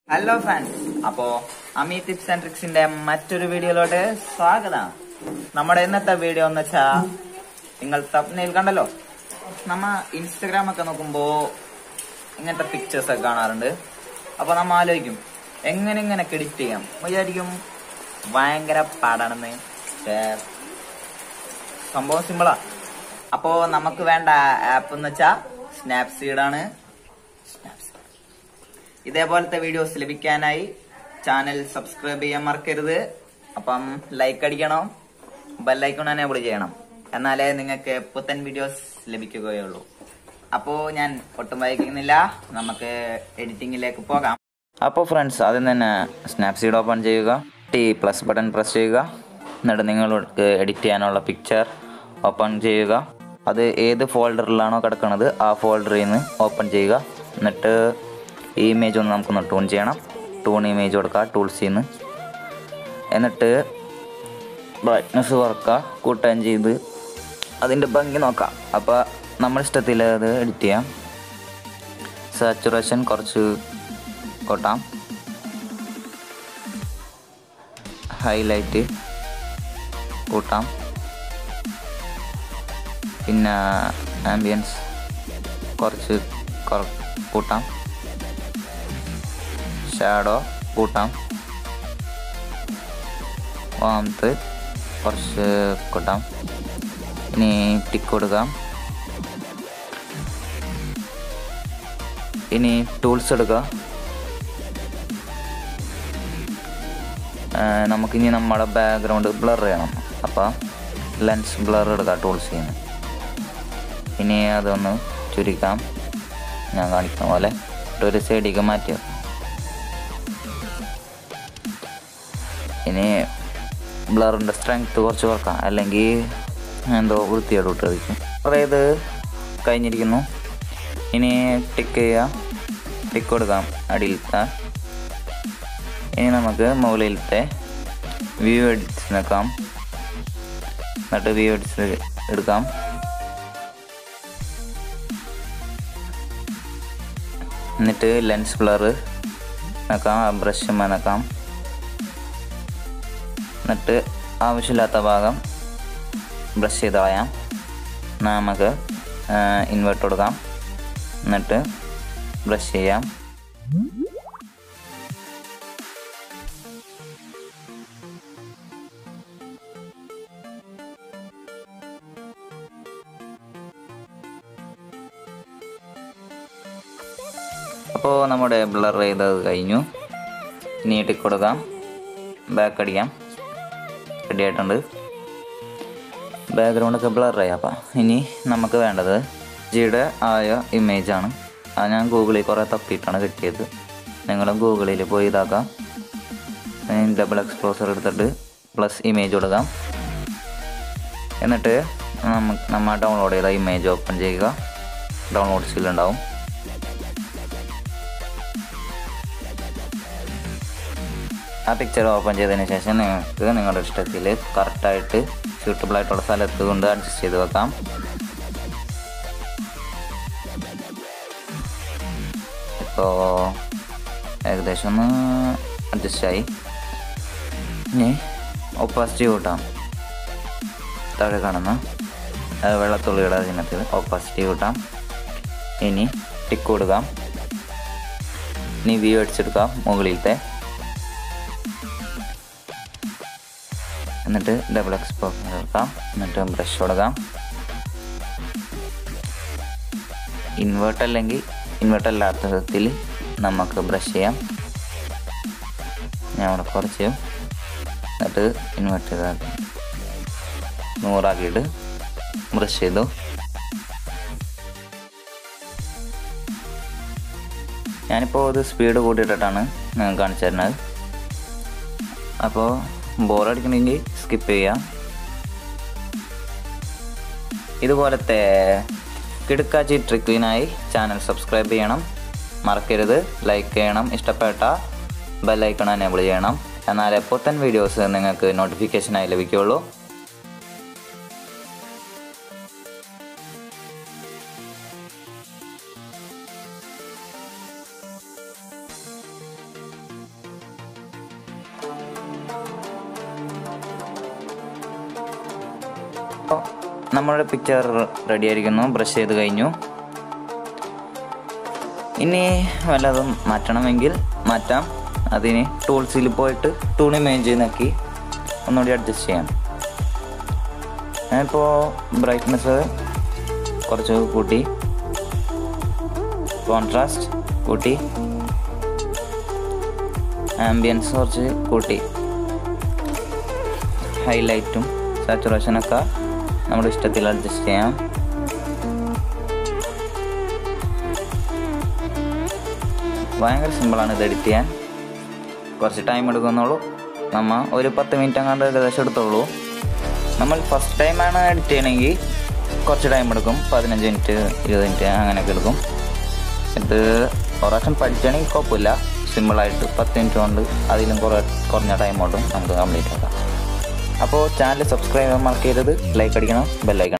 Hello friends അപ്പോ അമി tips and ട്രിക്സിന്റെ മറ്റൊരു വീഡിയോയിലോട്ട് സ്വാഗതം നമ്മുടെ ഇന്നത്തെ വീഡിയോ എന്ന് വെച്ചാ നിങ്ങൾ തപ്നയിൽ കണ്ടല്ലോ നമ്മ ഇൻസ്റ്റഗ്രാം ഒക്കെ നോക്കുമ്പോ ഇങ്ങനത്തെ പിക്ചേഴ്സ് ഒക്കെ കാണാറുണ്ട് അപ്പൊ നമ്മ ആലോചിക്കും എങ്ങനെ ഇങ്ങനെ എഡിറ്റ് ചെയ്യാം വിചാരിക്കും ഭയങ്കര പാടാണെന്ന് പക്ഷേ സംഭവം സിമ്പിളാ അപ്പോ നമുക്ക് വേണ്ട ആപ്പ് എന്ന് വെച്ചാ സ്നാപ്സീഡ് ആണ് സ്നാപ്സീഡ് ഇതേപോലത്തെ വീഡിയോസ് ലഭിക്കാനായി ചാനൽ സബ്സ്ക്രൈബ് ചെയ്യാൻ മറക്കരുത് അപ്പം ലൈക്ക് അടിക്കണം ബെല്ലൈക്കൺ എനേബിൾ ചെയ്യണം എന്നാലേ നിങ്ങൾക്ക് പുത്തൻ വീഡിയോസ് ലഭിക്കുകയുള്ളൂ അപ്പോ ഞാൻ ഒട്ടും വൈകുന്നില്ല നമുക്ക് എഡിറ്റിംഗിലേക്ക് പോകാം അപ്പോൾ ഫ്രണ്ട്സ് ആദ്യം തന്നെ സ്നാപ്സീഡ് ഓപ്പൺ ചെയ്യുക ടി പ്ലസ് ബട്ടൺ പ്രസ് ചെയ്യുക എന്നിട്ട് നിങ്ങൾക്ക് എഡിറ്റ് ചെയ്യാനുള്ള പിക്ചർ ഓപ്പൺ ചെയ്യുക അത് ഏത് ഫോൾഡറിലാണോ കിടക്കുന്നത് ആ ഫോൾഡറിൽ നിന്ന് ഓപ്പൺ ചെയ്യുക എന്നിട്ട് ഈ ഇമേജ് ഒന്ന് നമുക്കൊന്ന് ടൂൺ ചെയ്യണം ടൂൺ ഇമേജ് കൊടുക്കുക ടൂൾസിൽ നിന്ന് എന്നിട്ട് ബ്രൈറ്റ്നസ് കുറക്കുക കൂട്ടുകയും ചെയ്ത് അതിൻ്റെ ഭംഗി നോക്കാം അപ്പോൾ നമ്മുടെ ഇഷ്ടത്തിൽ അത് എഡിറ്റ് ചെയ്യാം സാച്ചുറേഷൻ കുറച്ച് കൂട്ടാം ഹൈലൈറ്റ് കൂട്ടാം പിന്നെ ആംബിയൻസ് കുറച്ച് കുറ- കൂട്ടാം ഷാഡോ കൂട്ടാം വാമത്ത് കുറച്ച് കൂട്ടാം ഇനി ടിക്ക് കൊടുക്കാം ഇനി ടൂൾസ് എടുക്കുക ആ, നമുക്കിനി നമ്മുടെ ബാക്ക്ഗ്രൗണ്ട് ബ്ലർ ചെയ്യണം അപ്പോൾ ലെൻസ് ബ്ലർ എടുക്കാം ടൂൾസ് ചെയ്യുന്നു ഇനി അതൊന്ന് ചുരുക്കാം ഞാൻ കാണിക്കുന്ന പോലെ എന്നിട്ട് ഒരു സൈഡിലേക്ക് മാറ്റി വെക്കാം. ഇനി ബ്ലറിൻ്റെ സ്ട്രെങ്ത് കുറച്ച് കുറക്കാം അല്ലെങ്കിൽ എന്തോ വൃത്തിയോട് വിട്ടിരിക്കും കുറേ ഇത് കഴിഞ്ഞിരിക്കുന്നു ഇനി ടിക്ക് ചെയ്യുക ടിക്ക് കൊടുക്കാം അടിയിലത്തെ ഇനി നമുക്ക് മുകളിലത്തെ വ്യൂ എഡിറ്റ്സ് നോക്കാം എന്നിട്ട് വ്യൂ എഡിറ്റ്സ് എടുക്കാം എന്നിട്ട് ലെൻസ് ബ്ലർ നോക്കാം ബ്രഷ് നക്കാം എന്നിട്ട് ആവശ്യമില്ലാത്ത ഭാഗം ബ്രഷ് ചെയ്ത് കളയാം എന്നാ നമുക്ക് ഇൻവേർട്ട് കൊടുക്കാം എന്നിട്ട് ബ്രഷ് ചെയ്യാം അപ്പോൾ നമ്മുടെ ബ്ലർ ചെയ്തത് കഴിഞ്ഞു ഇനി ടിക്ക് കൊടുക്കാം ബാക്ക് അടിക്കാം റെഡി ആയിട്ടുണ്ട് ബാക്ക്ഗ്രൗണ്ടൊക്കെ ബ്ലറായി അപ്പം ഇനി നമുക്ക് വേണ്ടത് ജിയുടെ ആയ ഇമേജാണ് അത് ഞാൻ ഗൂഗിളിൽ കുറേ തപ്പിയിട്ടാണ് കിട്ടിയത് നിങ്ങളും ഗൂഗിളിൽ പോയി ഇതാക്കാം ഡബിൾ എക്സ്പ്ലോസർ എടുത്തിട്ട് പ്ലസ് ഇമേജ് കൊടുക്കാം എന്നിട്ട് നമ്മ നമ്മൾ ഡൗൺലോഡ് ചെയ്ത ഇമേജ് ഓപ്പൺ ചെയ്യുക ഡൗൺലോഡ് സ്കില്ലുണ്ടാവും ആ പിക്ചർ ഓപ്പൺ ചെയ്തതിന് ശേഷം നിങ്ങൾക്ക് നിങ്ങളുടെ ഇഷ്ടത്തിൽ കറക്റ്റായിട്ട് സ്യൂട്ടബിൾ ആയിട്ടുള്ള സ്ഥലത്ത് കൊണ്ട് അഡ്ജസ്റ്റ് ചെയ്ത് വെക്കാം ഇപ്പോൾ ഏകദേശം ഒന്ന് അഡ്ജസ്റ്റ് ആയി ഇനി ഒപ്പാസിറ്റി കൂട്ടാം താഴെ കാണുന്ന ആ വെള്ളത്തുള്ളിയുടെ ചിഹ്നത്തിൽ ഓപ്പോസിറ്റ് കൂട്ടാം ഇനി ടിക്ക് കൊടുക്കാം ഇനി വ്യൂ അടിച്ചെടുക്കാം മുകളിലത്തെ എന്നിട്ട് ഡബിൾ എക്സ്പോസ് എടുക്കാം എന്നിട്ട് ബ്രഷ് കൊടുക്കാം ഇൻവേർട്ട് അല്ലെങ്കിൽ ഇൻവേർട്ട് അല്ലാത്ത വിധത്തിൽ നമുക്ക് ബ്രഷ് ചെയ്യാം ഞാൻ ഇവിടെ കുറച്ച് എന്നിട്ട് ഇൻവേർട്ട് ചെയ്താൽ നൂറാക്കിയിട്ട് ബ്രഷ് ചെയ്തു ഞാനിപ്പോൾ ഇത് സ്പീഡ് കൂട്ടിയിട്ടിട്ടാണ് നിങ്ങൾക്ക് കാണിച്ചു തരുന്നത് അപ്പോൾ ബോറടിക്കണമെങ്കിൽ സ്കിപ്പ് ചെയ്യാം ഇതുപോലത്തെ കിടുക്കാച്ചി ട്രിക്കിനായി ചാനൽ സബ്സ്ക്രൈബ് ചെയ്യണം മറക്കരുത് ലൈക്ക് ചെയ്യണം ഇഷ്ടപ്പെട്ട ബെല്ലൈക്കൺ എനേബിൾ ചെയ്യണം എന്നാലേ പുത്തൻ വീഡിയോസ് നിങ്ങൾക്ക് നോട്ടിഫിക്കേഷനായി ലഭിക്കുകയുള്ളൂ അപ്പോൾ നമ്മുടെ പിക്ചർ റെഡി ആയിരിക്കുന്നു ബ്രഷ് ചെയ്ത് കഴിഞ്ഞു ഇനി വല്ലതും മാറ്റണമെങ്കിൽ മാറ്റാം അതിന് ടൂൾസിൽ പോയിട്ട് ടൂൺ ഇമേജ് നോക്കി ഒന്നുകൂടി അഡ്ജസ്റ്റ് ചെയ്യാം ഞാനിപ്പോൾ ബ്രൈറ്റ്നെസ് കുറച്ച് കൂട്ടി കോൺട്രാസ്റ്റ് കൂട്ടി ആംബിയൻസ് കുറച്ച് കൂട്ടി ഹൈലൈറ്റും സാച്ചുറേഷനൊക്കെ നമ്മുടെ ഇഷ്ടത്തിൽ അഡ്ജസ്റ്റ് ചെയ്യാം ഭയങ്കര സിമ്പിളാണ് ഇത് എഡിറ്റ് ചെയ്യാൻ കുറച്ച് ടൈം എടുക്കുന്നുള്ളൂ നമ്മ ഒരു പത്ത് മിനിറ്റ് അങ്ങാണ്ട് ഏകദേശം എടുത്തോളൂ നമ്മൾ ഫസ്റ്റ് ടൈമാണ് എഡിറ്റ് ചെയ്യണമെങ്കിൽ കുറച്ച് ടൈം എടുക്കും പതിനഞ്ച് മിനിറ്റ് ഇരുപത് മിനിറ്റ് അങ്ങനെയൊക്കെ എടുക്കും ഇത് പ്രാവശ്യം പഠിക്കുകയാണെങ്കിൽ കുഴപ്പമില്ല സിമ്പിളായിട്ട് പത്ത് മിനിറ്റ് കൊണ്ട് അതിലും കുറേ കുറഞ്ഞ ടൈം കൊണ്ടും നമുക്ക് കംപ്ലീറ്റ് ആക്കാം അപ്പോൾ ചാനൽ സബ്സ്ക്രൈബ് ചെയ്യാൻ മറക്കരുത് ലൈക്ക് അടിക്കണം ബെല്ലൈക്കണം